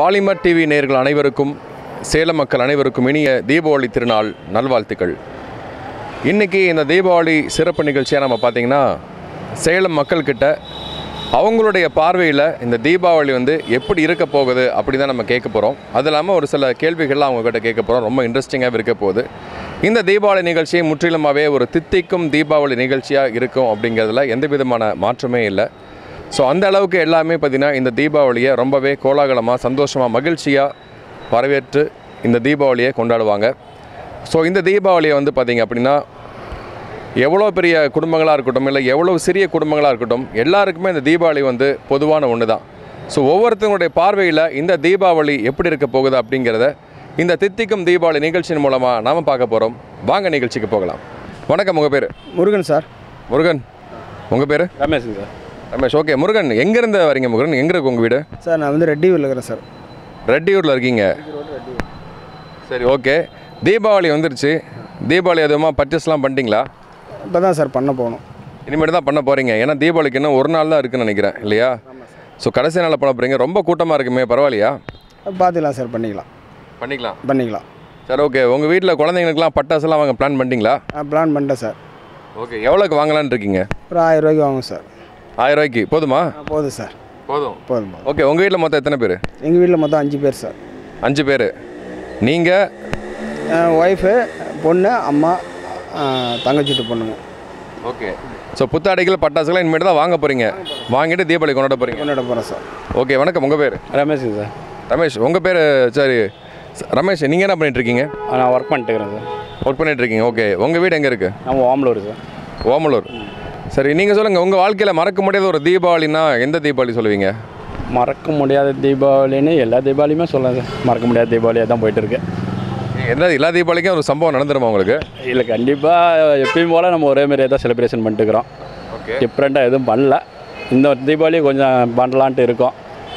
Polymer TV நேயர்கள் அனைவருக்கும் சேலம் மக்கள் அனைவருக்கும் இனிய தீபாவளி திருநாள் நல்வாழ்த்துக்கள் இன்றைக்கி இந்த தீபாவளி சிறப்பு நிகழ்ச்சியாக நம்ம பார்த்திங்கன்னா சேலம் மக்கள்கிட்ட அவங்களுடைய பார்வையில் இந்த தீபாவளி வந்து எப்படி இருக்க போகுது அப்படி தான் நம்ம கேட்க போகிறோம் அது இல்லாமல் ஒரு சில கேள்விகள்லாம் அவங்கக்கிட்ட கேட்க போகிறோம் ரொம்ப இன்ட்ரெஸ்டிங்காக இருக்க போகுது இந்த தீபாவளி நிகழ்ச்சி முற்றிலுமாகவே ஒரு தித்திக்கும் தீபாவளி நிகழ்ச்சியாக இருக்கும் அப்படிங்கிறதுல எந்த விதமான மாற்றமே இல்லை ஸோ அந்த அளவுக்கு எல்லாமே பார்த்திங்கன்னா இந்த தீபாவளியை ரொம்பவே கோலாகலமாக சந்தோஷமாக மகிழ்ச்சியாக வரவேற்று இந்த தீபாவளியை கொண்டாடுவாங்க ஸோ இந்த தீபாவளியை வந்து பார்த்திங்க அப்படின்னா எவ்வளோ பெரிய குடும்பங்களாக இருக்கட்டும் இல்லை எவ்வளோ சிறிய குடும்பங்களாக இருக்கட்டும் எல்லாருக்குமே இந்த தீபாவளி வந்து பொதுவான ஒன்று தான் ஸோ ஒவ்வொருத்தங்களுடைய பார்வையில் இந்த தீபாவளி எப்படி இருக்க போகுது அப்படிங்கிறத இந்த தித்திக்கும் தீபாவளி நிகழ்ச்சியின் மூலமாக நாம் பார்க்க போகிறோம் வாங்க நிகழ்ச்சிக்கு போகலாம் வணக்கம் உங்கள் பேர் முருகன் சார் முருகன் உங்கள் பேர் ரமேஷுங்க சார் ரமேஷ் ஓகே முருகன் எங்கேருந்து வரீங்க முருகன் எங்கே இருக்கு உங்கள் வீடு சார் நான் வந்து ரெட்டியூரில் இருக்கிறேன் சார் ரெட்டியூரில் இருக்கீங்க சரி ஓகே தீபாவளி வந்துருச்சு தீபாவளி எதுவுமா பர்ச்சேஸ்லாம் பண்ணிட்டீங்களா இப்போ தான் சார் பண்ண போகணும் இனிமேட்டு தான் பண்ண போகிறீங்க ஏன்னா தீபாவளிக்கு இன்னும் ஒரு நாள் தான் இருக்குன்னு நினைக்கிறேன் இல்லையா ஸோ கடைசி நாளில் பண்ண போகிறீங்க ரொம்ப கூட்டமாக இருக்குமே பரவாயில்லையா பார்த்துக்கலாம் சார் பண்ணிக்கலாம் பண்ணிக்கலாம் பண்ணிக்கலாம் சரி ஓகே உங்கள் வீட்டில் குழந்தைங்களுக்குலாம் பட்டாசுலாம் வாங்க பிளான் பண்ணிட்டீங்களா நான் பிளான் பண்ணிட்டேன் சார் ஓகே எவ்வளோக்கு வாங்கலான்னு இருக்கீங்க ஒரு ஆயிரம் ரூபாய்க்கு வாங்கும் சார் ஆயிரம் ரூபாய்க்கு போதுமா ஆ, போதும் சார் போதும் போதும் போதும் ஓகே உங்கள் வீட்டில் மொத்தம் எத்தனை பேர் எங்கள் வீட்டில் மொத்தம் அஞ்சு பேர் சார் அஞ்சு பேர் நீங்கள் ஒய்ஃபு பொண்ணு அம்மா ஆ, தங்கச்சிட்டு பொண்ணுங்க ஓகே ஸோ புத்தாடைகள் பட்டாசுலாம் இனிமேட்டு தான் வாங்க போகிறீங்க வாங்கிட்டு தீபாவளி கொண்டாட போகிறீங்க கொண்டாட போகிறேன் சார் ஓகே வணக்கம் உங்கள் பேர் ரமேஷுங்க சார் ரமேஷ் உங்கள் பேர் சரி ச- ரமேஷ் நீங்கள் என்ன பண்ணிட்டு இருக்கீங்க நான் ஒர்க் பண்ணிட்டு இருக்கிறேன் சார் ஒர்க் பண்ணிட்டு இருக்கீங்க ஓகே உங்கள் வீடு எங்கே இருக்குது நம்ம ஓமலூர் சார் ஓமலூர் சரி நீங்கள் சொல்லுங்கள் உங்கள் வாழ்க்கையில் மறக்க முடியாத ஒரு தீபாவளினா எந்த தீபாவளி சொல்லுவீங்க மறக்க முடியாத தீபாவளின்னு எல்லா தீபாவளியுமே சொல்லலாம் சார் மறக்க முடியாத தீபாவளியாக தான் போயிட்டு இருக்கு எந்த எல்லா தீபாவளிக்கும் ஒரு சம்பவம் நடந்துருமா உங்களுக்கு இல்லை கண்டிப்பாக எப்பயும் போல் நம்ம ஒரே மாதிரியே தான் செலிப்ரேஷன் பண்ணிட்டுக்கிறோம் ஓகே டிஃப்ரெண்ட்டாக எதுவும் பண்ணல இந்த தீபாவளி கொஞ்சம் பண்ணலான்ட்டு இருக்கோம்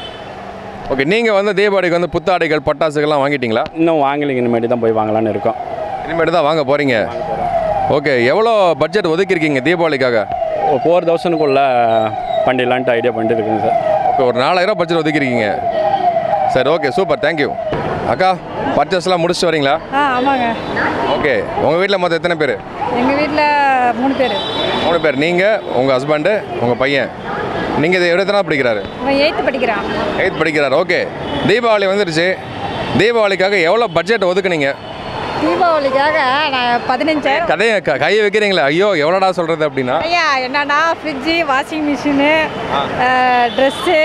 ஓகே நீங்கள் வந்து தீபாவளிக்கு வந்து புத்தாடைகள் பட்டாசுகள்லாம் வாங்கிட்டீங்களா இன்னும் வாங்கலைங்க இனிமேட்டு தான் போய் வாங்கலான்னு இருக்கோம் இனிமேட்டு தான் வாங்க போகிறீங்க ஓகே எவ்வளோ பட்ஜெட் ஒதுக்கியிருக்கீங்க தீபாவளிக்காக ஒரு ஃபோர் தௌசண்ட்குள்ளே பண்ணிடலான்ட்டு ஐடியா பண்ணிட்டு இருக்கேங்க சார் ஓகே ஒரு நாலாயிரம் பட்ஜெட் ஒதுக்கியிருக்கீங்க சரி ஓகே சூப்பர் தேங்க்யூ அக்கா பர்ச்சேஸ்லாம் முடிச்சுட்டு வரீங்களா ஆ ஆமாங்க ஓகே உங்கள் வீட்டில் மொத்தம் எத்தனை பேர் எங்கள் வீட்டில் மூணு பேர் மூணு பேர் நீங்கள் உங்கள் ஹஸ்பண்டு உங்கள் பையன் நீங்கள் இது எத்தனை படிக்கிறாரு இவன் எயித்து படிக்கிறான் எயித் படிக்கிறார் ஓகே தீபாவளி வந்துருச்சு தீபாவளிக்காக எவ்வளோ பட்ஜெட் ஒதுக்குனீங்க தீபாவளிக்காக நான் பதினஞ்சாயிரம் கதையை க கையை வைக்கிறீங்களே ஐயோ எவ்வளோடா சொல்கிறது அப்படின்னா ஐயா என்னன்னா ஃப்ரிட்ஜு வாஷிங் மிஷினு ட்ரெஸ்ஸு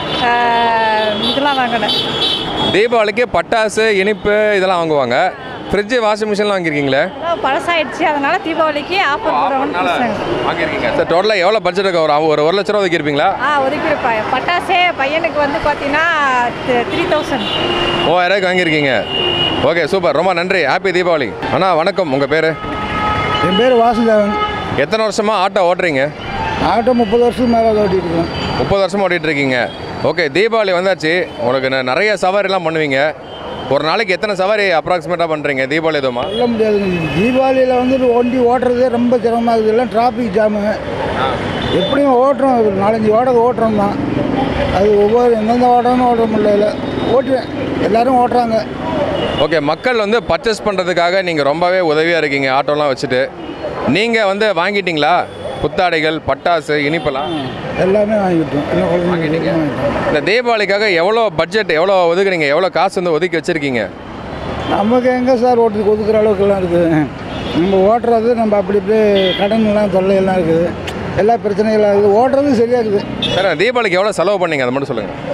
இதெல்லாம் வாங்கினேன் தீபாவளிக்கு பட்டாசு இனிப்பு இதெல்லாம் வாங்குவாங்க ஃப்ரிட்ஜு வாஷிங் மிஷின்லாம் வாங்கியிருக்கீங்களே அதெல்லாம் பழசாயிடுச்சு அதனால தீபாவளிக்கு ஆஃபர் போடுறோம்னு பேசுனாங்க வாங்கியிருக்கீங்க சார் டோட்டலாக எவ்வளோ பட்ஜெட் இருக்கு ஒரு ஒரு ஒரு லட்ச ரூபா ஒதுக்கியிருப்பீங்களா ஆ ஒதுக்கிருப்பா பட்டாசே பையனுக்கு வந்து பார்த்தீங்கன்னா த்ரீ தௌசண்ட் மூவாயிரூவாய்க்கு வாங்கியிருக்கீங்க ஓகே சூப்பர் ரொம்ப நன்றி ஹாப்பி தீபாவளி அண்ணா வணக்கம் உங்கள் பேர் என் பேர் வாசுதேவன் எத்தனை வருஷமாக ஆட்டோ ஓட்டுறீங்க ஆட்டோ முப்பது வருஷத்துக்கு மேலே ஓட்டிகிட்டு இருக்கேன் முப்பது வருஷமாக ஓட்டிகிட்டு இருக்கீங்க ஓகே தீபாவளி வந்தாச்சு உங்களுக்கு ந- நிறைய சவாரிலாம் பண்ணுவீங்க ஒரு நாளைக்கு எத்தனை சவாரி அப்ராக்சிமேட்டாக பண்ணுறீங்க தீபாவளி எதுவுமா சொல்ல முடியாதுங்க தீபாவளியில் வந்துட்டு வண்டி ஓட்டுறதே ரொம்ப சிரமமாக இருக்குது எல்லாம் டிராஃபிக் ஜாமு எப்படியும் ஓட்டுறோம் ஒரு நாலஞ்சு வாடகை ஓட்டுறோம் தான் அது ஒவ்வொரு எந்தெந்த ஓட்டணும்னு ஓட்ட முடியல ஓட்டுவேன் எல்லாரும் ஓட்டுறாங்க ஓகே மக்கள் வந்து பர்ச்சேஸ் பண்ணுறதுக்காக நீங்கள் ரொம்பவே உதவியாக இருக்கீங்க ஆட்டோலாம் வச்சுட்டு நீங்கள் வந்து வாங்கிட்டீங்களா புத்தாடைகள் பட்டாசு இனிப்பெல்லாம் எல்லாமே வாங்கிட்டோம் எல்லாம் குழந்தைங்க வாங்கிட்டோம் இந்த தீபாவளிக்காக எவ்வளோ பட்ஜெட் எவ்வளோ ஒதுக்குறீங்க எவ்வளோ காசு வந்து ஒதுக்கி வச்சுருக்கீங்க நமக்கு எங்கே சார் ஓட்டுறதுக்கு ஒதுக்குற அளவுக்குலாம் இருக்குது நம்ம ஓட்டுறது நம்ம அப்படி இப்படி கடன்லாம் தொல்லையெல்லாம் இருக்குது எல்லா பிரச்சனைகளாக இருக்குது ஓட்டுறது சரியாக இருக்குது சார் தீபாவளிக்கு எவ்வளோ செலவு பண்ணீங்க அதை மட்டும் சொல்லுங்கள்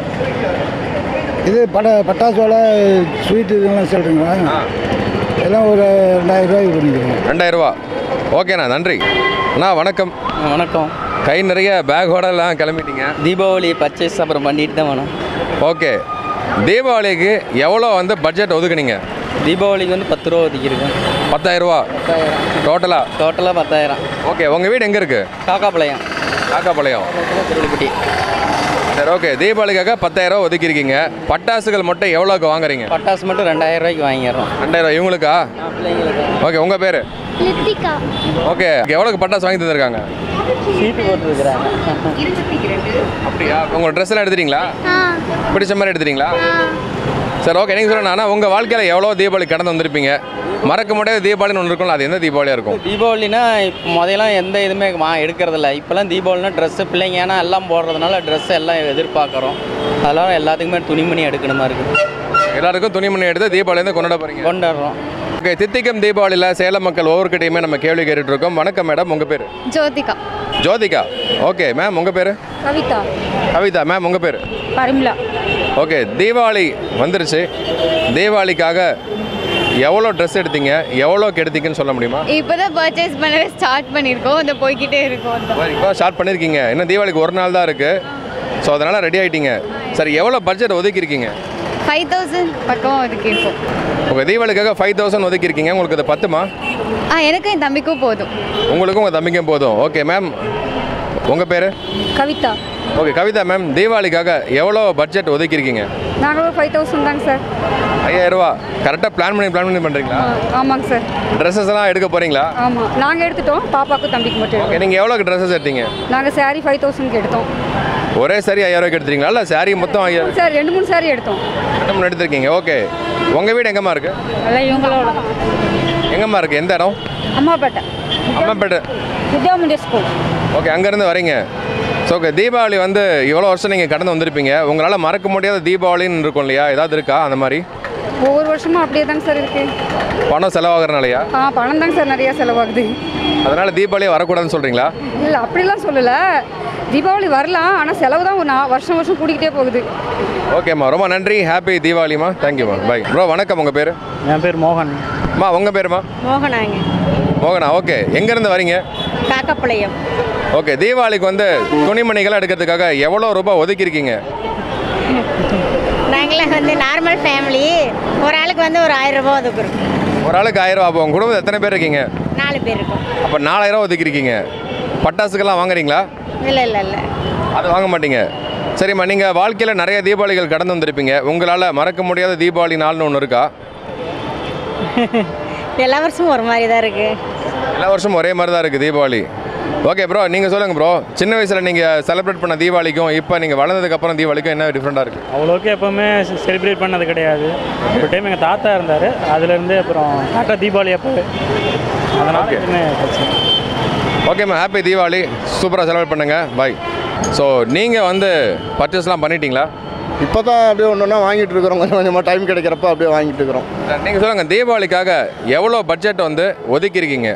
இது பட பட்டாசு வேலை ஸ்வீட்டு இதெல்லாம் சொல்கிறீங்களா எல்லாம் ஒரு ரெண்டாயிரம் ரூபாய்க்கு பண்ணிக்கிறோம் ரெண்டாயிரரூவா ஓகேண்ணா நன்றி அண்ணா வணக்கம் வணக்கம் கை நிறைய பேக்கோட எல்லாம் கிளம்பிட்டீங்க தீபாவளி பர்ச்சேஸ் அப்புறம் பண்ணிட்டு தான் வேணும் ஓகே தீபாவளிக்கு எவ்வளோ வந்து பட்ஜெட் ஒதுக்குனீங்க தீபாவளிக்கு வந்து பத்து ரூபா ஒதுக்கியிருக்கேன் பத்தாயிரரூவா பத்தாயிரம் டோட்டலாக டோட்டலாக பத்தாயிரம் ஓகே உங்கள் வீடு எங்கே இருக்குது காக்காப்பாளையம் காக்காப்பாளையம் திருவிழுப்பட்டி சரி ஓகே தீபாவளிக்காக பத்தாயிரரூவா ஒதுக்கியிருக்கீங்க பட்டாசுகள் மட்டும் எவ்வளோக்கு வாங்குறீங்க பட்டாசு மட்டும் ரெண்டாயிரம் ரூபாய்க்கு வாங்கிடுறோம் ரெண்டாயிரம் இவங்களுக்கா பிள்ளைங்களுக்கு ஓகே உங்கள் பேர் லித்திகா ஓகே எவ்வளோக்கு பட்டாசு வாங்கி தந்திருக்காங்க சீட்டு போட்டுருக்குறாங்க அப்படியா உங்கள் ட்ரெஸ் எல்லாம் எடுத்துட்டீங்களா பிடிச்ச மாதிரி எடுத்துட்டீங்களா சரி ஓகே நீங்கள் சொல்லணும் ஆனால் உங்கள் வாழ்க்கையில் எவ்வளோ தீபாவளி கடந்து வந்திருப்பீங்க மறக்க முடியாத தீபாவளின்னு ஒன்று இருக்கும்ல அது எந்த தீபாவளியாக இருக்கும் தீபாவளினா இப்போ முதல்லாம் எந்த இதுவுமே வா எடுக்கிறதில்ல இப்போல்லாம் தீபாவளினா ட்ரெஸ்ஸு பிள்ளைங்க ஏன்னா எல்லாம் போடுறதுனால ட்ரெஸ் எல்லாம் எதிர்பார்க்குறோம் அதெல்லாம் எல்லாத்துக்குமே துணிமணி எடுக்கணுமா இருக்குது எல்லாருக்கும் துணிமணி எடுத்து தீபாவளி வந்து கொண்டாட போகிறீங்க கொண்டாடுறோம் ஓகே தித்திக்கும் தீபாவளியில் சேலம் மக்கள் ஒவ்வொருக்கிட்டையுமே நம்ம கேள்வி கேட்டுட்டு இருக்கோம் வணக்கம் மேடம் உங்கள் பேர் ஜோதிகா ஜோதிகா ஓகே மேம் உங்கள் பேர் கவிதா கவிதா மேம் உங்கள் பேர் பரிமலா ஓகே தீபாவளி வந்துருச்சு தீபாவளிக்காக எவ்வளோ ட்ரெஸ் எடுத்தீங்க எவ்வளோக்கு எடுத்தீங்கன்னு சொல்ல முடியுமா இப்போதான் பர்ச்சேஸ் பண்ணவே ஸ்டார்ட் பண்ணியிருக்கோம் அந்த போய்கிட்டே இருக்கோம் இப்போ ஸ்டார்ட் பண்ணியிருக்கீங்க இன்னும் தீபாவளிக்கு ஒரு நாள் தான் இருக்குது ஸோ அதனால் ரெடி ஆகிட்டீங்க சரி எவ்வளோ பட்ஜெட் ஒதுக்கியிருக்கீங்க ஃபைவ் தௌசண்ட் பக்கமாக ஒதுக்கி இருக்கோம் உங்கள் தீபாவளிக்காக ஃபைவ் தௌசண்ட் ஒதுக்கியிருக்கீங்க உங்களுக்கு அது பத்துமா ஆ எனக்கும் என் தம்பிக்கும் போதும் உங்களுக்கும் உங்கள் தம்பிக்கும் போதும் ஓகே மேம் உங்கள் பேர் கவிதா ஓகே கவிதா மேம் தீபாவளிக்காக எவ்வளோ பட்ஜெட் ஒதுக்கியிருக்கீங்க நாங்கள் ஒரு ஃபைவ் தௌசண்ட் தாங்க சார் ஐயாயிரரூவா கரெக்டாக பிளான் பண்ணி பிளான் பண்ணி பண்ணுறீங்களா ஆமாங்க சார் ட்ரெஸ்ஸஸ் எல்லாம் எடுக்க போகிறீங்களா ஆமாம் நாங்கள் எடுத்துட்டோம் பாப்பாவுக்கு தம்பிக்கு மட்டும் ஓகே நீங்கள் எவ்வளோக்கு ட்ரெஸ்ஸஸ் எடுத்தீங்க நாங்கள் சாரி ஃபைவ் தௌசண்ட்க்கு எடுத்தோம் ஒரே சாரி ஐயாயிரூவாய்க்கு எடுத்துறீங்களா இல்லை சாரி மொத்தம் ஐயாயிரம் சார் ரெண்டு மூணு சாரி எடுத்தோம் ரெண்டு மூணு எடுத்திருக்கீங்க ஓகே உங்கள் வீடு எங்கம்மா இருக்குது எல்லாம் இவங்களோட எங்கம்மா இருக்குது எந்த இடம் அம்மாப்பேட்டை அம்மாப்பேட்டை வித்யாமண்டிய ஸ்கூல் ஓகே அங்கேருந்து வரீங்க ஸோ ஓகே தீபாவளி வந்து இவ்வளோ வருஷம் நீங்கள் கடந்து வந்திருப்பீங்க உங்களால் மறக்க முடியாத தீபாவளின்னு இருக்கும் இல்லையா ஏதாவது இருக்கா அந்த மாதிரி ஒவ்வொரு வருஷமும் அப்படியே தாங்க சார் இருக்குது பணம் செலவாகிறனாலயா ஆ பணம் தாங்க சார் நிறையா செலவாகுது அதனால் தீபாவளியே வரக்கூடாதுன்னு சொல்கிறீங்களா இல்லை அப்படிலாம் சொல்லலை தீபாவளி வரலாம் ஆனால் செலவு தான் ஒரு நா- வருஷம் வருஷம் கூடிக்கிட்டே போகுது ஓகேம்மா ரொம்ப நன்றி ஹாப்பி தீபாவளிம்மா தேங்க்யூம்மா பை ப்ரோ வணக்கம் உங்கள் பேர் என் பேர் மோகன் அம்மா உங்கள் பேருமா மோகனாங்க மோகனா ஓகே எங்கேருந்து வரீங்க காக்கப்பாளையம் ஓகே தீபாவளிக்கு வந்து துணிமணிகள் எடுக்கிறதுக்காக எவ்வளோ ரூபாய் ஒதுக்கியிருக்கீங்க நாங்களாம் வந்து நார்மல் ஃபேமிலி ஒரு ஆளுக்கு வந்து ஒரு ஆயிரம் ரூபாய் ஒதுக்குறோம் ஒரு ஆளுக்கு ஆயிரம் ரூபா அப்போ உங்கள் குடும்பத்தில் எத்தனை பேர் இருக்கீங்க நாலு பேர் இருக்கும் அப்போ நாலாயிரம் ஒதுக்கியிருக்கீங்க பட்டாசுக்கெல்லாம் வாங்குறீங்களா இல்லை இல்லை இல்லை அது வாங்க மாட்டீங்க சரிம்மா நீங்கள் வாழ்க்கையில் நிறைய தீபாவளிகள் கடந்து வந்திருப்பீங்க உங்களால் மறக்க முடியாத தீபாவளி நாள்னு ஒன்று இருக்கா எல்லா வருஷமும் ஒரு மாதிரி தான் இருக்குது எல்லா வருஷமும் ஒரே மாதிரி தான் இருக்குது தீபாவளி ஓகே ப்ரோ நீங்கள் சொல்லுங்கள் ப்ரோ சின்ன வயசில் நீங்கள் செலிப்ரேட் பண்ண தீபாவளிக்கும் இப்போ நீங்கள் வளர்ந்ததுக்கப்புறம் தீபாவளிக்கும் என்ன டிஃப்ரெண்ட்டாக இருக்குது அவ்வளோக்கு எப்போவுமே செலிப்ரேட் பண்ணது கிடையாது ஒரு டைம் எங்கள் தாத்தா இருந்தார் அதுலேருந்து அப்புறம் தாத்தா தீபாவளி அப்போ அதனால் Okay. என்ன பிரச்சனை ஓகேம்மா ஹாப்பி தீபாவளி சூப்பராக செலிப்ரேட் பண்ணுங்கள் பாய் ஸோ நீங்கள் வந்து பர்ச்சேஸ்லாம் பண்ணிட்டீங்களா இப்போ தான் அப்படியே ஒன்று ஒன்றா வாங்கிட்டு இருக்கிறோம் கொஞ்சம் கொஞ்சமாக டைம் கிடைக்கிறப்ப அப்படியே வாங்கிட்டு இருக்கிறோம் நீங்கள் சொல்லுங்கள் தீபாவளிக்காக எவ்வளோ பட்ஜெட் வந்து ஒதுக்கியிருக்கீங்க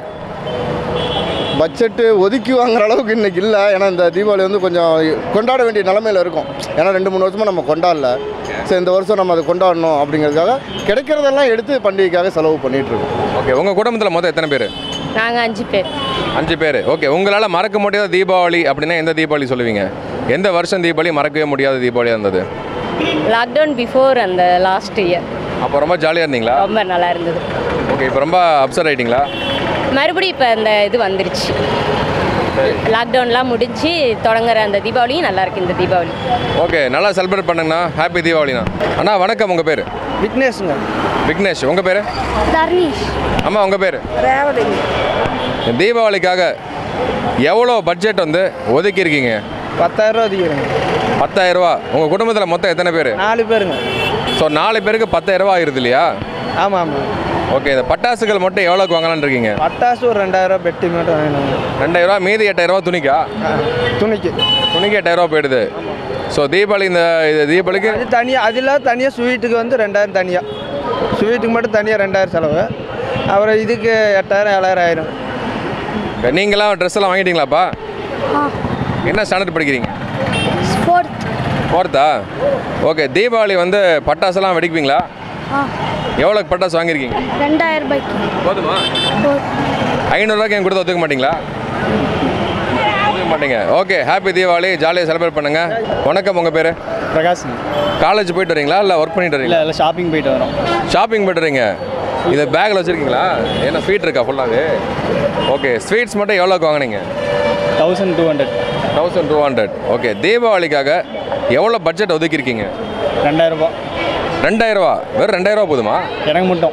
பட்ஜெட்டு ஒதுக்கி வாங்குற அளவுக்கு இன்னைக்கு இல்லை ஏன்னா இந்த தீபாவளி வந்து கொஞ்சம் கொண்டாட வேண்டிய நிலமையில இருக்கும் ஏன்னா ரெண்டு மூணு வருஷமாக நம்ம கொண்டாடல சரி இந்த வருஷம் நம்ம அதை கொண்டாடணும் அப்படிங்கிறதுக்காக கிடைக்கிறதெல்லாம் எடுத்து பண்டிகைக்காக செலவு பண்ணிட்டு இருக்கோம் ஓகே உங்கள் குடும்பத்தில் மொத்தம் எத்தனை பேர் நாங்கள் அஞ்சு பேர் அஞ்சு பேர் ஓகே உங்களால் மறக்க முடியாத தீபாவளி அப்படின்னா எந்த தீபாவளி சொல்லுவீங்க எந்த வருஷம் தீபாவளி மறக்கவே முடியாத தீபாவளியாக இருந்தது லாக்டவுன் பிஃபோர் அந்த லாஸ்ட் இயர் அப்போ ரொம்ப ஜாலியாக இருந்தீங்களா ரொம்ப நல்லா இருந்தது ஓகே இப்போ ரொம்ப அப்செட் ஆகிட்டீங்களா மறுபடியும் இப்போ அந்த இது வந்துருச்சு லாக்டவுன்லாம் முடிஞ்சு தொடங்குற அந்த தீபாவளியும் நல்லா இருக்கு இந்த தீபாவளி ஓகே நல்லா செலிப்ரேட் பண்ணுங்கண்ணா ஹாப்பி தீபாவளிண்ணா அண்ணா வணக்கம் உங்கள் பேர் விக்னேஷுங்க விக்னேஷ் உங்கள் பேர் தர்ணீஷ் அம்மா உங்கள் பேர் ரேவதி தீபாவளிக்காக எவ்வளோ பட்ஜெட் வந்து ஒதுக்கியிருக்கீங்க பத்தாயிரம் அதிகம் பத்தாயிரரூவா உங்கள் குடும்பத்தில் மொத்தம் எத்தனை பேர் நாலு பேருங்க ஸோ நாலு பேருக்கு பத்தாயிரரூவா ஆயிருது இல்லையா ஆமாம் ஆமாம் ஓகே இந்த பட்டாசுகள் மட்டும் எவ்வளோக்கு வாங்கலாம்னு இருக்கீங்க பட்டாசு ஒரு ரெண்டாயிரம் பெட்டி மட்டும் வாங்கினாங்க ரெண்டாயிரரூவா மீதி எட்டாயிரரூவா துணிக்கா துணிக்கு துணிக்கு எட்டாயிரரூவா போயிடுது ஸோ தீபாவளி இந்த இது தீபாவளிக்கு அது தனியாக அதில் தனியாக ஸ்வீட்டுக்கு வந்து ரெண்டாயிரம் தனியாக ஸ்வீட்டுக்கு மட்டும் தனியாக ரெண்டாயிரம் செலவு அப்புறம் இதுக்கு எட்டாயிரம் ஏழாயிரம் ஆயிரும் நீங்களாம் ட்ரெஸ் எல்லாம் வாங்கிட்டீங்களாப்பா என்ன ஸ்டாண்டர்ட் படிக்கிறீங்க ஸ்போர்ட் ஃபோர்த்தா ஓகே தீபாவளி வந்து பட்டாசுலாம் வெடிப்பீங்களா எவ்வளோக்கு பட்டாசு வாங்கியிருக்கீங்க ரெண்டாயிரம் ரூபாய்க்கு போதுமா ஐநூறுரூவாய்க்கு என் கொடுத்து ஒத்துக்க மாட்டீங்களா ஒத்துக்க மாட்டீங்க ஓகே ஹாப்பி தீபாவளி ஜாலியாக செலிப்ரேட் பண்ணுங்கள் வணக்கம் உங்கள் பேர் பிரகாஷ் காலேஜ் போயிட்டு வரீங்களா இல்லை ஒர்க் பண்ணிட்டு வரீங்களா இல்லை இல்லை ஷாப்பிங் போயிட்டு வரோம் ஷாப்பிங் போயிட்டு வரீங்க இதை பேக்கில் வச்சுருக்கீங்களா என்ன ஸ்வீட் இருக்கா ஃபுல்லாகவே ஓகே ஸ்வீட்ஸ் மட்டும் எவ்வளோக்கு வாங்குனீங்க thousand two hundred thousand two hundred okay தீபாவளிக்காக எவ்வளோ பட்ஜெட் ஒதுக்கியிருக்கீங்க ரெண்டாயிரம் ரூபாய் ரெண்டாயிரரூவா வெறும் ரெண்டாயிரரூவா போதுமா எனக்கு மட்டும்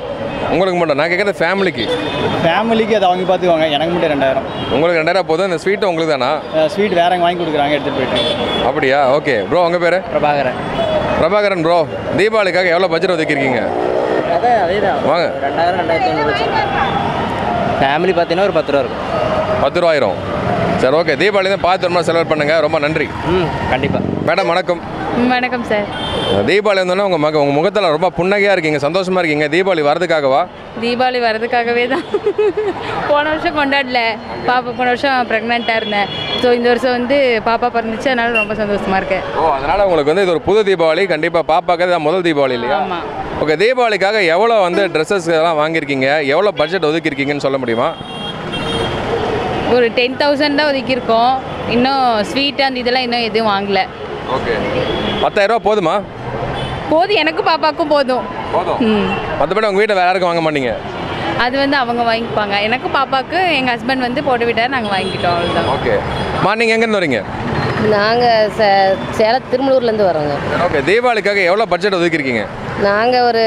உங்களுக்கு மட்டும் நான் கேட்குறது ஃபேமிலிக்கு ஃபேமிலிக்கு அதை அவங்க பார்த்துக்குவாங்க எனக்கு மட்டும் ரெண்டாயிரம் உங்களுக்கு ரெண்டாயிரம் போதும் இந்த ஸ்வீட்டு உங்களுக்கு தானா ஸ்வீட் வேற எங்க வாங்கி கொடுக்குறாங்க எடுத்துகிட்டு போயிட்டு அப்படியா ஓகே ப்ரோ உங்கள் பேர் பிரபாகரன் பிரபாகரன் ப்ரோ தீபாவளிக்காக எவ்வளோ பட்ஜெட் ஒதுக்கியிருக்கீங்க அதே அதே தான் வாங்க ரெண்டாயிரம் ரெண்டாயிரத்தி ஐநூறு ஃபேமிலி பார்த்தீங்கன்னா ஒரு பத்து ரூபா இருக்கும் பத்து ரூபாயிரம் சரி ஓகே தீபாவளி தான் பார்த்து ரொம்ப செலவு பண்ணுங்க ரொம்ப நன்றி ம் கண்டிப்பாக மேடம் வணக்கம் வணக்கம் சார் தீபாவளி வந்தோன்னா உங்கள் மக உங்கள் முகத்தில் ரொம்ப புன்னகையாக இருக்கீங்க சந்தோஷமாக இருக்கீங்க தீபாவளி வரதுக்காகவா தீபாவளி வர்றதுக்காகவே தான் போன வருஷம் கொண்டாடல பாப்பா போன வருஷம் ப்ரெக்னெண்ட்டாக இருந்தேன் ஸோ இந்த வருஷம் வந்து பாப்பா பிறந்துச்சு அதனால ரொம்ப சந்தோஷமாக இருக்கேன் ஓ அதனால் உங்களுக்கு வந்து இது ஒரு புது தீபாவளி கண்டிப்பாக பாப்பாக்கு இதான் முதல் தீபாவளி இல்லையா ஆமாம் ஓகே தீபாவளிக்காக எவ்வளோ வந்து ட்ரெஸ்ஸஸ் எல்லாம் வாங்கியிருக்கீங்க எவ்வளோ பட்ஜெட் ஒதுக்கியிருக்கீங்கன்னு சொல்ல முடியுமா ஒரு டென் தௌசண்ட் தான் ஒதுக்கியிருக்கோம் இன்னும் ஸ்வீட் அந்த இதெல்லாம் இன்னும் எதுவும் வாங்கல ஓகே பத்தாயிரரூபா போதுமா போதும் எனக்கும் பாப்பாக்கும் போதும் போதும் ம் மற்றபடி உங்கள் வீட்டில் வேறு யாருக்கும் வாங்க மாட்டீங்க அது வந்து அவங்க வாங்கிப்பாங்க எனக்கும் பாப்பாவுக்கு எங்கள் ஹஸ்பண்ட் வந்து போட்டு விட்டார் நாங்கள் வாங்கிக்கிட்டோம் அவ்வளோதான் ஓகே மார்னிங் எங்கேருந்து வரீங்க நாங்கள் சே சேலம் திருமலூர்லேருந்து வரோங்க ஓகே தீபாவளிக்காக எவ்வளோ பட்ஜெட் ஒதுக்கியிருக்கீங்க நாங்கள் ஒரு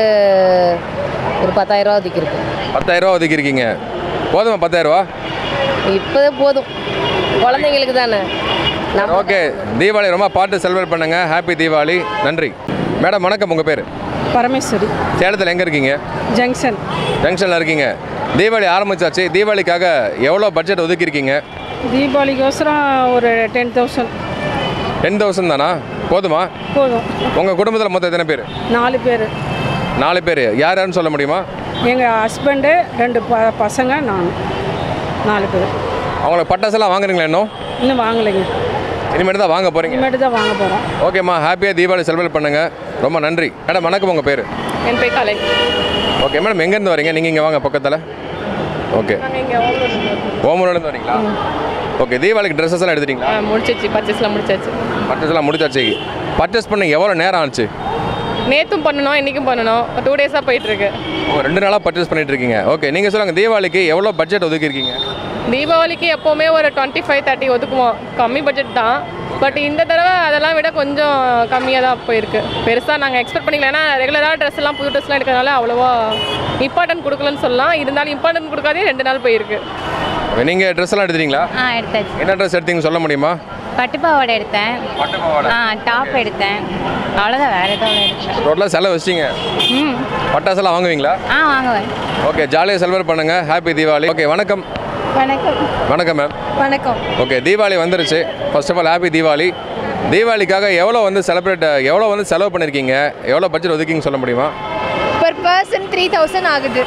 ஒரு பத்தாயிரரூவா ஒதுக்கியிருக்கோம் பத்தாயிரரூபா ஒதுக்கியிருக்கீங்க போதுமா பத்தாயிரரூவா இப்போதே போதும் குழந்தைங்களுக்கு தானே நம்ம ஓகே தீபாவளி ரொம்ப பார்த்து செலிப்ரேட் பண்ணுங்க ஹாப்பி தீபாவளி நன்றி மேடம் வணக்கம் உங்கள் பேர் பரமேஸ்வரி சேலத்தில் எங்கே இருக்கீங்க ஜங்ஷன் ஜங்ஷனில் இருக்கீங்க தீபாவளி ஆரம்பிச்சாச்சு தீபாவளிக்காக எவ்வளோ பட்ஜெட் ஒதுக்கியிருக்கீங்க தீபாவளிக்கோசரம் ஒரு டென் தௌசண்ட் டென் தௌசண்ட் தானா போதுமா போதும் உங்கள் குடும்பத்தில் மொத்தம் எத்தனை பேர் நாலு பேர் நாலு பேர் யார் யாருன்னு சொல்ல முடியுமா எங்கள் ஹஸ்பண்டு ரெண்டு ப பசங்க நான் நாலு பேர் அவங்களுக்கு பட்டாசெல்லாம் வாங்குறீங்களா இன்னும் இன்னும் வாங்கலைங்க இனிமேட்டு தான் வாங்க போகிறீங்க இனிமேட்டு தான் வாங்க போகிறோம் ஓகேம்மா ஹாப்பியாக தீபாவளி செலிப்ரேட் பண்ணுங்கள் ரொம்ப நன்றி மேடம் வணக்கம் உங்கள் பேர் என் பேர் கலை ஓகே மேடம் எங்கேருந்து வரீங்க நீங்கள் இங்கே வாங்க பக்கத்தில் ஓகே நாங்கள் இங்கே ஓமூர்லேருந்து வரீங்களா ஓகே தீபாவளிக்கு ட்ரெஸ்ஸஸ் எல்லாம் எடுத்துட்டீங்களா முடிச்சிச்சு பர்ச்சேஸ்லாம் முடிச்சாச்சு பர்ச்சேஸ் எல்லாம் முடிச்சாச்சு பர்ச்சேஸ் பண்ண எவ்வளோ நேரம் ஆச்சு நேற்றும் பண்ணணும் இன்றைக்கும் பண்ணணும் டூ டேஸாக போயிட்டுருக்கு ஓ ரெண்டு நாளாக பர்ச்சேஸ் பண்ணிட்டு இருக்கீங்க ஓகே நீங்கள் சொல்லுங்கள் தீபாவளிக்கு எவ்வளோ பட்ஜெட் ஒதுக்கியிருக்கீங்க தீபாவளிக்கு எப்போவுமே ஒரு டுவெண்ட்டி ஃபைவ் தேர்ட்டி ஒதுக்குவோம் கம்மி பட்ஜெட் தான் பட் இந்த தடவை அதெல்லாம் விட கொஞ்சம் கம்மியாக தான் போயிருக்கு பெருசாக நாங்கள் எக்ஸ்பெக்ட் பண்ணிக்கல ஏன்னா ரெகுலராக ட்ரெஸ் எல்லாம் புது ட்ரெஸ்லாம் எடுக்கிறதுனால அவ்வளோவா இம்பார்ட்டன்ட் கொடுக்கலன்னு சொல்லலாம் இருந்தாலும் இம்பார்ட்டன்ட் கொடுக்காதே ரெண்டு நாள் போயிருக்கு ஓகே நீங்கள் ட்ரெஸ் எல்லாம் எடுத்துட்டீங்களா ஆ எடுத்தாச்சு என்ன ட்ரெஸ் எடுத்தீங்கன்னு சொல்ல முடியுமா பட்டுப்பாவாடை எடுத்தேன் ஆ டாப் எடுத்தேன் அவ்வளோதான் வேறு எதுவும் எடுத்தேன் டோட்டலாக செலவு வச்சிங்க ம் பட்டாசெல்லாம் வாங்குவீங்களா ஆ வாங்குவேன் ஓகே ஜாலியாக செலிப்ரேட் பண்ணுங்கள் ஹாப்பி தீபாவளி ஓகே வணக்கம் வணக்கம் வணக்கம் மேம் வணக்கம் ஓகே தீபாவளி வந்துருச்சு first of all happy Deepavali தீபாவளிக்காக எவ்வளோ வந்து செலிப்ரேட் எவ்வளோ வந்து செலவு பண்ணியிருக்கீங்க எவ்வளோ பட்ஜெட் ஒதுக்கிங்க சொல்ல முடியுமா பர் பர்சன் த்ரீ தௌசண்ட் ஆகுது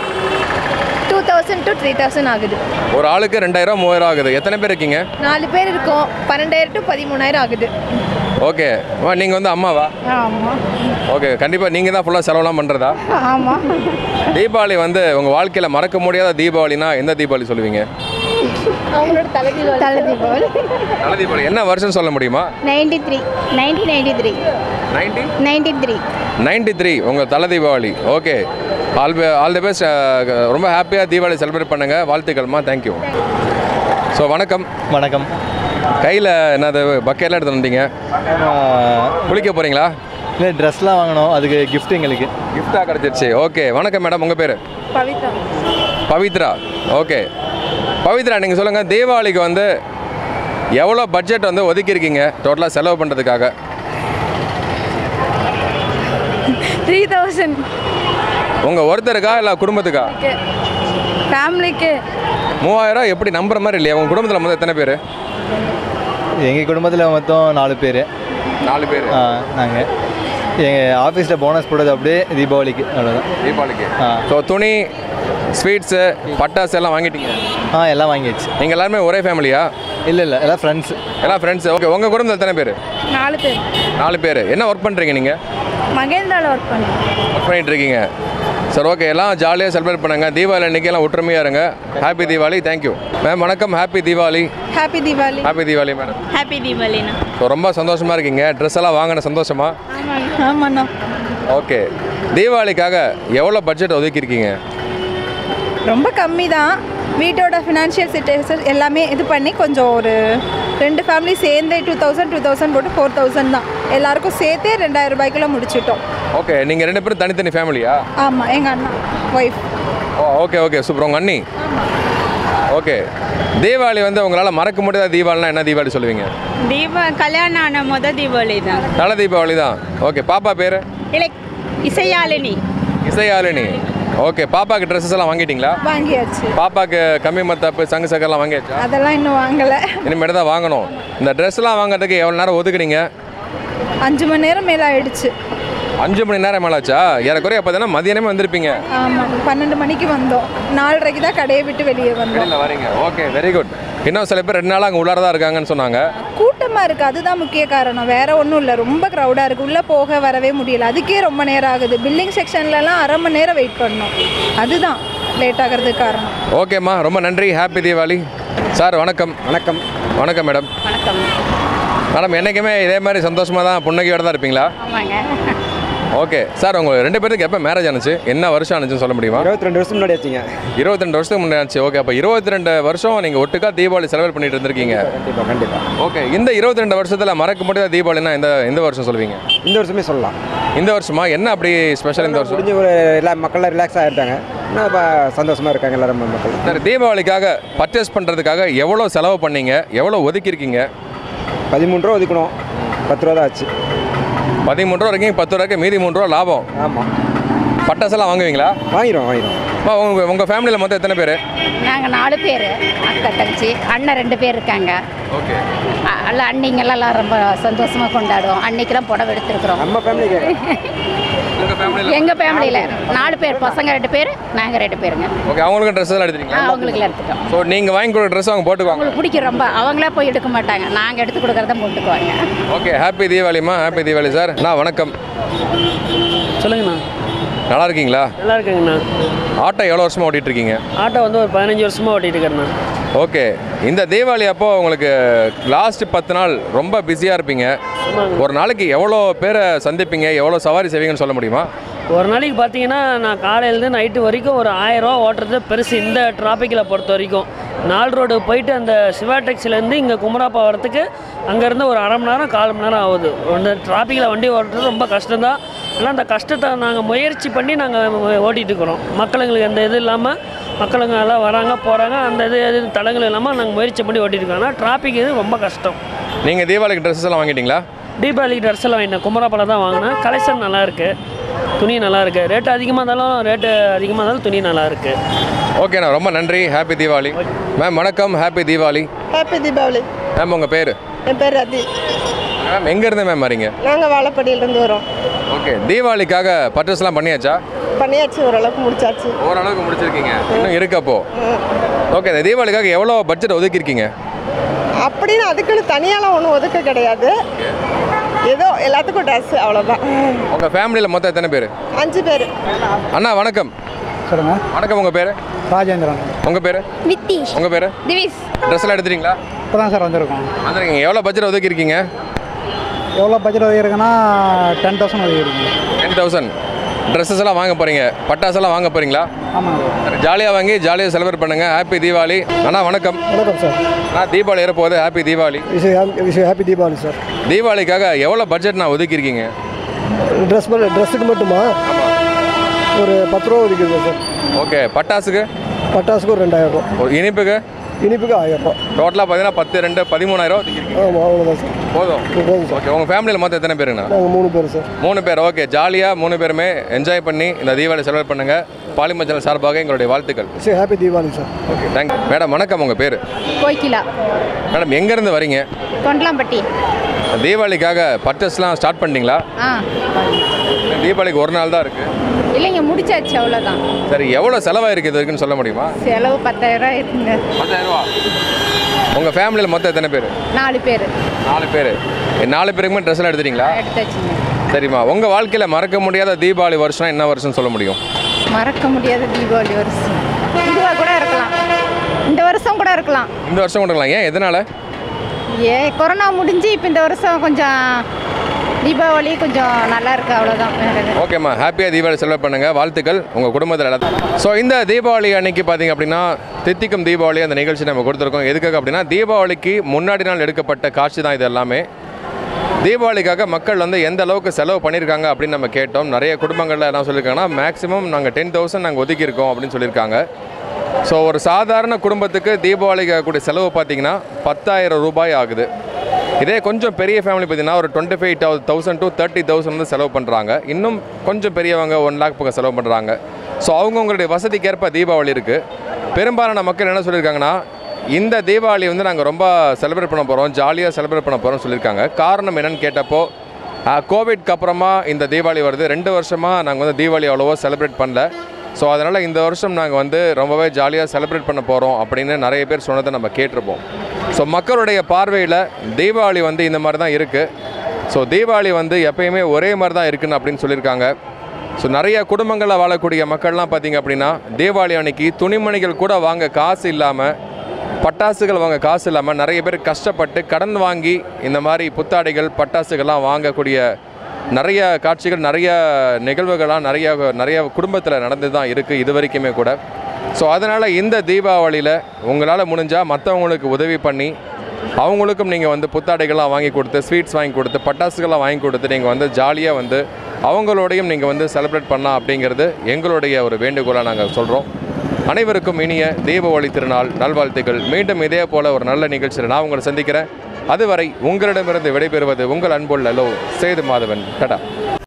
two thousand to three thousand ஆகுது ஒரு ஆளுக்கு ரெண்டாயிரம் மூவாயிரம் ஆகுது எத்தனை பேர் இருக்கீங்க நாலு பேர் இருக்கோம் பன்னெண்டாயிரம் டு பதிமூணாயிரம் ஆகுது ஓகே வா நீங்கள் வந்து அம்மாவா ஆமாம் ஓகே கண்டிப்பாக நீங்கள் தான் ஃபுல்லாக செலவுலாம் பண்ணுறதா ஆமாம் தீபாவளி வந்து உங்கள் வாழ்க்கையில் மறக்க முடியாத தீபாவளினா எந்த தீபாவளி சொல்லுவீங்க அவங்களோட தலை தீபாவளி தலை தீபாவளி நல்ல தீபாவளி என்ன வருஷம் சொல்ல முடியுமா ninety three nineteen ninety three ninety ninety three ninety three உங்கள் தலை Deepavali okay all all the best ரொம்ப ஹாப்பியாக தீபாவளி செலிப்ரேட் பண்ணுங்கள் வாழ்த்துக்கள்மா தேங்க்யூ ஸோ வணக்கம் வணக்கம் கையில் என்னது பக்கெட்லாம் எடுத்து வந்தீங்க குளிக்க போகிறீங்களா இல்லை ட்ரெஸ்லாம் வாங்கணும் அதுக்கு gift எங்களுக்கு கிஃப்டாக கிடச்சிருச்சு ஓகே வணக்கம் மேடம் உங்கள் பேர் பவிதா பவித்ரா ஓகே பவித்ரா நீங்கள் சொல்லுங்கள் தீபாவளிக்கு வந்து எவ்வளோ பட்ஜெட் வந்து ஒதுக்கியிருக்கீங்க டோட்டலாக செலவு பண்ணுறதுக்காக த்ரீ தௌசண்ட் உங்கள் ஒருத்தருக்கா இல்லை குடும்பத்துக்கா ஃபேமிலிக்கு மூவாயிரம் எப்படி நம்புற மாதிரி இல்லையா உங்கள் குடும்பத்தில் மொத்தம் எத்தனை பேர் எங்கள் குடும்பத்தில் மொத்தம் நாலு பேர் நாலு பேர் நாங்கள் எங்கள் ஆஃபீஸில் போனஸ் போடுறது அப்படியே தீபாவளிக்கு அவ்வளோதான் தீபாவளிக்கு ஆ ஸோ துணி ஸ்வீட்ஸு பட்டாசு எல்லாம் வாங்கிட்டீங்க ஆ எல்லாம் வாங்கியாச்சு நீங்கள் எல்லாருமே ஒரே ஃபேமிலியா இல்லை இல்லை எல்லாம் ஃப்ரெண்ட்ஸ் எல்லாம் ஃப்ரெண்ட்ஸ் ஓகே உங்கள் குடும்பத்தில் எத்தனை பேர் நாலு பேர் நாலு பேர் என்ன ஒர்க் பண்ணுறீங்க நீங்கள் மகேந்திராவில் ஒர்க் பண்ணேன் ஒர்க் பண்ணிட்டு இருக்கீங்க சரி ஓகே எல்லாம் ஜாலியாக செலிப்ரேட் பண்ணுங்கள் தீபாவளி அன்றைக்கி எல்லாம் ஒற்றுமையாக இருங்க ஹாப்பி தீபாவளி தேங்க்யூ மேம் வணக்கம் happy Deepavali happy Deepavali happy Deepavali madam happy தீபாவளிண்ணா ஸோ ரொம்ப சந்தோஷமாக இருக்கீங்க ட்ரெஸ் எல்லாம் வாங்கின சந்தோஷமா ஆமாண்ணா ஓகே தீபாவளிக்காக எவ்வளோ பட்ஜெட் ஒதுக்கியிருக்கீங்க ரொம்ப கம்மி தான் வீட்டோட ஃபினான்ஷியல் சிச்சுவேஷன் எல்லாமே இது பண்ணி கொஞ்சம் ஒரு ரெண்டு ஃபேமிலி சேர்ந்தே டூ தௌசண்ட் டூ தௌசண்ட் போட்டு ஃபோர் தௌசண்ட் தான் எல்லாருக்கும் சேர்த்தே ரெண்டாயிரம் ரூபாய்க்குள்ள முடிச்சிட்டோம் ஓகே நீங்கள் ரெண்டு பேரும் தனித்தனி ஃபேமிலியா ஆமாம் எங்கள் அண்ணா wife oh okay okay super உங்கள் அண்ணி ஓகே தீபாவளி வந்து உங்களால் மறக்க முடியாத தீபாவளினா என்ன தீபாவளி சொல்லுவீங்க தீபா கல்யாணம் ஆன முத தீபாவளி தான் தலை தீபாவளி தான் ஓகே பாப்பா பேர் இல்லை இசையாளினி இசையாலினி ஓகே பாப்பாக்கு ட்ரெஸ்ஸஸ் எல்லாம் வாங்கிட்டீங்களா வாங்கியாச்சு பாப்பாக்கு கம்மி மத்தாப்பு சங்கு சக்கரெல்லாம் வாங்கியாச்சா அதெல்லாம் இன்னும் வாங்கலை இனிமேட்டு தான் வாங்கணும் இந்த ட்ரெஸ்லாம் வாங்குறதுக்கு எவ்வளோ நேரம் ஒதுக்குறீங்க அஞ்சு மணி நேரம் மேலே ஆயிடுச்சு அஞ்சு மணி நேரம் மேலாச்சா ஏறக்குறைய பார்த்தீங்கன்னா மதியானமே வந்திருப்பீங்க ஆமாம் பன்னெண்டு மணிக்கு வந்தோம் நாலரைக்கு தான் கடையை விட்டு வெளியே வந்தோம் வெளியில் வரீங்க ஓகே வெரி குட் இன்னும் சில பேர் ரெண்டு நாளாக அங்கே உள்ளார தான் இருக்காங்கன்னு சொன்னாங்க கூட்டமாக இருக்குது அதுதான் முக்கிய காரணம் வேற ஒன்றும் இல்லை ரொம்ப க்ரௌடாக இருக்குது உள்ளே போக வரவே முடியல அதுக்கே ரொம்ப நேரம் ஆகுது பில்லிங் செக்ஷன்லலாம் அரை மணி நேரம் வெயிட் பண்ணோம் அதுதான் லேட் ஆகிறதுக்கு காரணம் ஓகேம்மா ரொம்ப நன்றி ஹாப்பி தீபாவளி சார் வணக்கம் வணக்கம் வணக்கம் மேடம் வணக்கம் மேடம் என்றைக்குமே இதே மாதிரி சந்தோஷமாக தான் புன்னகையோட தான் இருப்பீங்களா ஆமாங்க ஓகே சார் உங்கள் ரெண்டு பேருக்கு எப்போ மேரேஜ் ஆனுச்சு என்ன வருஷம் ஆனுச்சுன்னு சொல்ல முடியுமா இருபத்தி ரெண்டு வருஷம் முன்னாடி ஆச்சுங்க இருபத்தி ரெண்டு வருஷத்துக்கு முன்னாடி ஆச்சு ஓகே அப்போ இருபத்தி ரெண்டு வருஷம் நீங்கள் ஒட்டுக்கா தீபாவளி செலிப்ரேட் பண்ணிட்டு இருந்திருக்கீங்க கண்டிப்பாக கண்டிப்பாக ஓகே இந்த இருபத்தி ரெண்டு வருஷத்தில் மறக்க முடியாத தீபாவளினா இந்த இந்த வருஷம் சொல்லுவீங்க இந்த வருஷமே சொல்லலாம் இந்த வருஷமா என்ன அப்படி ஸ்பெஷல் இந்த வருஷம் முடிஞ்ச ஒரு எல்லா மக்கள்லாம் ரிலாக்ஸ் ஆகிட்டாங்க இன்னும் இப்போ சந்தோஷமாக இருக்காங்க எல்லாரும் மக்கள் சார் தீபாவளிக்காக பர்ச்சேஸ் பண்ணுறதுக்காக எவ்வளோ செலவு பண்ணீங்க எவ்வளோ ஒதுக்கியிருக்கீங்க பதிமூணு ரூபா ஒதுக்கணும் பத்து ரூபா தான் ஆச்சு பதிமூணு ரூபா வரைக்கும் பத்து ரூபாய்க்கு மீதி மூணு ரூபா லாபம் ஆமாம் பட்டாசெல்லாம் வாங்குவீங்களா வாங்கிடுவோம் வாங்கிடுவோம் உங்கள் உங்கள் ஃபேமிலியில் மொத்தம் எத்தனை பேர் நாங்கள் நாலு பேர் அக்கா தங்கச்சி அண்ணன் ரெண்டு பேர் இருக்காங்க ஓகே அ- எல்லாம் அன்னிங்கெல்லாம் ரொம்ப சந்தோஷமாக கொண்டாடுவோம் அன்னைக்கெல்லாம் புடவை எடுத்துருக்குறோம் நம்ம ஃபேமிலிக்கு உங்கள் ஃபேமிலியில் எங்கள் ஃபேமிலியில் நாலு பேர் பசங்க ரெண்டு பேர் நாங்கள் ரெண்டு பேருங்க ஓகே அவங்களுக்கும் ட்ரெஸ் எல்லாம் ஆ, எடுத்துட்டீங்களா அவங்களுக்கு எடுத்துட்டோம் ஸோ நீங்கள் வாங்கி கொடுக்குற ட்ரெஸ் அவங்க போட்டுக்குவாங்க அவங்களுக்கு பிடிக்கும் ரொம்ப அவங்களே போய் எடுக்க மாட்டாங்க நாங்கள் எடுத்து கொடுக்குறத போட்டுக்குவாங்க ஓகே ஹாப்பி தீபாவளிம்மா ஹாப்பி தீபாவளி சார் நான் வணக்கம் சொல்லுங்கண்ணா நல்லா இருக்கீங்களா நல்லா இருக்குங்கண்ணா ஆட்டோ எவ்வளோ வருஷமாக ஓட்டிட்டு இருக்கீங்க ஆட்டோ வந்து ஒரு பதினஞ்சு வருஷமாக ஓட்டிகிட்டு இருக்கிறேண்ணா ஓகே இந்த தீபாவளி அப்போ உங்களுக்கு லாஸ்ட் பத்து நாள் ரொம்ப பிஸியாக இருப்பீங்க ஒரு நாளைக்கு எவ்வளோ பேரை சந்திப்பீங்க எவ்வளோ சவாரி செய்வீங்கன்னு சொல்ல முடியுமா ஒரு நாளைக்கு பார்த்தீங்கன்னா நான் காலையிலேருந்து நைட்டு வரைக்கும் ஒரு ஆயிரரூவா ஓட்டுறது பெருசு இந்த டிராஃபிக்கில் பொறுத்த வரைக்கும் நால் ரோடு போயிட்டு அந்த சிவா டெக்ஸிலேருந்து இங்கே குமராப்பா வரத்துக்கு அங்கேருந்து ஒரு அரை மணி நேரம் கால் மணி நேரம் ஆகுது அந்த டிராஃபிக்கில் வண்டி ஓட்டுறது ரொம்ப கஷ்டம்தான் ஆனால் அந்த கஷ்டத்தை நாங்கள் முயற்சி பண்ணி நாங்கள் ஓட்டிகிட்டு இருக்கிறோம் மக்களுங்களுக்கு எந்த இது இல்லாமல் மக்களுங்க எல்லாம் வராங்க போகிறாங்க அந்த இது இது தடங்கள் இல்லாமல் நாங்கள் முயற்சி பண்ணி ஓட்டிட்டு இருக்கோம் ஆனால் டிராஃபிக் இது ரொம்ப கஷ்டம் நீங்கள் தீபாவளிக்கு ட்ரெஸ்ஸஸ் எல்லாம் வாங்கிட்டீங்களா தீபாவளிக்கு ட்ரெஸ் எல்லாம் வாங்கினேன் குமராப்பழம் தான் வாங்கினேன் கலெக்ஷன் நல்லா இருக்கு துணி நல்லா இருக்கு ரேட்டு அதிகமாக இருந்தாலும் ரேட்டு அதிகமாக இருந்தாலும் துணி நல்லா இருக்கு ஓகேண்ணா ரொம்ப நன்றி ஹாப்பி தீபாவளி மேம் வணக்கம் happy Deepavali happy Deepavali ma'am உங்கள் பேர் என் பேர் ரதி மேம் எங்கேருந்து மேம் வரீங்க நாங்கள் வாழப்படியிலேருந்து வரோம் ஓகே தீபாவளிக்காக பர்ச்சேஸ்லாம் பண்ணியாச்சா பண்ணியாச்சு ஓரளவுக்கு முடிச்சாச்சு ஓரளவுக்கு முடிச்சிருக்கீங்க இன்னும் இருக்கு அப்போ ஓகே இந்த தீபாவளிக்காக எவ்வளோ பட்ஜெட் ஒதுக்கியிருக்கீங்க அப்படின்னு அதுக்குன்னு தனியாலாம் ஒன்றும் ஒதுக்க கிடையாது ஏதோ எல்லாத்துக்கும் ட்ரெஸ் அவ்வளோதான் உங்கள் ஃபேமிலியில் மொத்தம் எத்தனை பேர் அஞ்சு பேர் அண்ணா வணக்கம் சொல்லுங்க வணக்கம் உங்கள் பேர் ராஜேந்திரன் உங்கள் பேர் நித்திஷ் உங்கள் பேர் திவிஸ் ட்ரெஸ் எல்லாம் எடுத்துட்டீங்களா இப்போ தான் சார் வந்திருக்கோம் வந்துருக்கீங்க எவ்வளோ பட்ஜெட் ஒதுக்கியிருக்கீங்க எவ்வளோ பட்ஜெட் ஒதுக்கிருக்குன்னா டென் தௌசண்ட் ஒதுக்கிருக்கோம் டென் தௌசண்ட் ட்ரெஸ்ஸஸ் எல்லாம் வாங்க போகிறீங்க பட்டாசெல்லாம் வாங்க போகிறீங்களா ஆமாங்க ஜாலியாக வாங்கி ஜாலியாக செலிப்ரேட் பண்ணுங்கள் ஹாப்பி தீபாவளி அண்ணா வணக்கம் வணக்கம் சார் நான் தீபாவளி ஏறப்போகுது happy Deepavali wish wish happy Deepavali sir தீபாவளிக்காக எவ்வளோ பட்ஜெட் நான் ஒதுக்கியிருக்கீங்க ட்ரெஸ் ட்ரெஸ்ஸுக்கு மட்டுமா ஒரு பத்து ரூபா ஒதுக்கிருக்கு சார் ஓகே பட்டாசுக்கு பட்டாசுக்கு ஒரு ரெண்டாயிரம் ரூபா ஒரு இனிப்புக்கு இனிப்புக்கு ஆயிரம் ரூபா டோட்டலாக பார்த்தீங்கன்னா பத்து ரெண்டு பதிமூணாயிரம் ஒதுக்கியிருக்கீங்க ஆமாம் அவ்வளோதான் சார் போதும் போதும் சார் ஓகே உங்கள் ஃபேமிலியில் மொத்தம் எத்தனை பேருங்கண்ணா நாங்கள் மூணு பேர் சார் மூணு பேர் ஓகே ஜாலியாக மூணு பேருமே என்ஜாய் பண்ணி இந்த தீபாவளி செலிப்ரேட் பண்ணுங்கள் பாலிமஞ்சள் சார்பாக எங்களுடைய வாழ்த்துக்கள் சரி happy Deepavali sir okay thank you madam வணக்கம் உங்கள் பேர் கோய்கிலா மேடம் எங்கேருந்து வரீங்க கொண்டலாம்பட்டி தீபாவளிக்காக பர்ச்சேஸ்லாம் ஸ்டார்ட் பண்ணிட்டீங்களா ஆ தீபாவளிக்கு ஒரு நாள் தான் இருக்குது இல்லைங்க முடிச்சாச்சு அவ்வளோதான் சரி எவ்வளோ செலவாயிருக்கு இது வரைக்கும் சொல்ல முடியுமா செலவு பத்தாயிரம் இருக்குங்க பத்தாயிரம் ரூபா உங்கள் ஃபேமிலியில் மொத்தம் எத்தனை பேர் நாலு பேர் நாலு பேர் நாலு பேருக்குமே ட்ரெஸ் எல்லாம் எடுத்துட்டீங்களா எடுத்தாச்சுங்க சரிம்மா உங்கள் வாழ்க்கையில் மறக்க முடியாத தீபாவளி வருஷம் என்ன வருஷம் சொல்ல முடியும் மறக்க முடியாத தீபாவளி வருஷம் இதுவாக கூட இருக்கலாம் இந்த வருஷம் கூட இருக்கலாம் இந்த வருஷம் கொண்டுக்கலாம் ஏன் எதனால் ஏ கொரோனா முடிஞ்சு இப்போ இந்த வருஷம் கொஞ்சம் தீபாவளி கொஞ்சம் நல்லா இருக்கு அவ்வளோதான் வேற எதுவும் ஓகேம்மா ஹாப்பியாக தீபாவளி செலிப்ரேட் பண்ணுங்கள் வாழ்த்துக்கள் உங்கள் குடும்பத்தில் எல்லாத்தையும் ஸோ இந்த தீபாவளி அன்னைக்கு பார்த்தீங்க அப்படின்னா தித்திக்கும் தீபாவளி அந்த நிகழ்ச்சி நம்ம கொடுத்துருக்கோம் எதுக்காக அப்படின்னா தீபாவளிக்கு முன்னாடி நாள் எடுக்கப்பட்ட காட்சி தான் இது எல்லாமே தீபாவளிக்காக மக்கள் வந்து எந்த அளவுக்கு செலவு பண்ணியிருக்காங்க அப்படின்னு நம்ம கேட்டோம் நிறைய குடும்பங்களில் என்ன சொல்லியிருக்காங்கன்னா மேக்ஸிமம் நாங்கள் டென் தௌசண்ட் நாங்கள் ஒதுக்கியிருக்கோம் அப்படின்னு சொல்லியிருக்காங்க ஸோ ஒரு சாதாரண குடும்பத்துக்கு தீபாவளிக்கு கூடிய செலவு பார்த்தீங்கன்னா பத்தாயிரம் ரூபாய் ஆகுது இதே கொஞ்சம் பெரிய ஃபேமிலி பார்த்தீங்கன்னா ஒரு twenty five thousand to thirty thousand வந்து செலவு பண்ணுறாங்க இன்னும் கொஞ்சம் பெரியவங்க ஒன் லேக் பக்கம் செலவு பண்ணுறாங்க ஸோ அவங்கவுங்களுடைய வசதிக்கேற்ப தீபாவளி இருக்குது பெரும்பாலான மக்கள் என்ன சொல்லியிருக்காங்கன்னா இந்த தீபாவளி வந்து நாங்கள் ரொம்ப செலிப்ரேட் பண்ண போகிறோம் ஜாலியாக செலிப்ரேட் பண்ண போகிறோம்னு சொல்லியிருக்காங்க காரணம் என்னன்னு கேட்டப்போ கோவிட்க்கு அப்புறமா இந்த தீபாவளி வருது ரெண்டு வருஷமாக நாங்கள் வந்து தீபாவளி அவ்வளோவா செலிப்ரேட் பண்ணல ஸோ அதனால் இந்த வருஷம் நாங்கள் வந்து ரொம்பவே ஜாலியாக செலிப்ரேட் பண்ண போகிறோம் அப்படின்னு நிறைய பேர் சொன்னதை நம்ம கேட்டிருப்போம் ஸோ மக்களுடைய பார்வையில் தீபாவளி வந்து இந்த மாதிரி தான் இருக்குது ஸோ தீபாவளி வந்து எப்பயுமே ஒரே மாதிரி தான் இருக்குன்னு அப்படின்னு சொல்லியிருக்காங்க ஸோ நிறைய குடும்பங்களில் வாழக்கூடிய மக்கள்லாம் பார்த்தீங்க அப்படின்னா தீபாவளி அன்னைக்கு துணிமணிகள் கூட வாங்க காசு இல்லாமல் பட்டாசுகள் வாங்க காசு இல்லாமல் நிறைய பேர் கஷ்டப்பட்டு கடன் வாங்கி இந்த மாதிரி புத்தாடைகள் பட்டாசுகள்லாம் வாங்கக்கூடிய நிறைய காட்சிகள் நிறைய நிகழ்வுகள்லாம் நிறைய நிறைய குடும்பத்தில் நடந்து தான் இருக்குது இது வரைக்குமே கூட ஸோ அதனால் இந்த தீபாவளியில் உங்களால் முடிஞ்சால் மற்றவங்களுக்கு உதவி பண்ணி அவங்களுக்கும் நீங்கள் வந்து புத்தாடைகள்லாம் வாங்கி கொடுத்து ஸ்வீட்ஸ் வாங்கி கொடுத்து பட்டாசுகள்லாம் வாங்கி கொடுத்து நீங்கள் வந்து ஜாலியாக வந்து அவங்களோடையும் நீங்கள் வந்து செலிப்ரேட் பண்ணலாம் அப்படிங்கிறது எங்களுடைய ஒரு வேண்டுகோளாக நாங்கள் சொல்கிறோம் அனைவருக்கும் இனிய தீபாவளி திருநாள் நல்வாழ்த்துக்கள் மீண்டும் இதே போல் ஒரு நல்ல நிகழ்ச்சியில் நான் உங்களை சந்திக்கிறேன் அதுவரை உங்களிடமிருந்து விடைபெறுவது உங்கள் அன்புள்ள லோ சேது மாதவன் டடா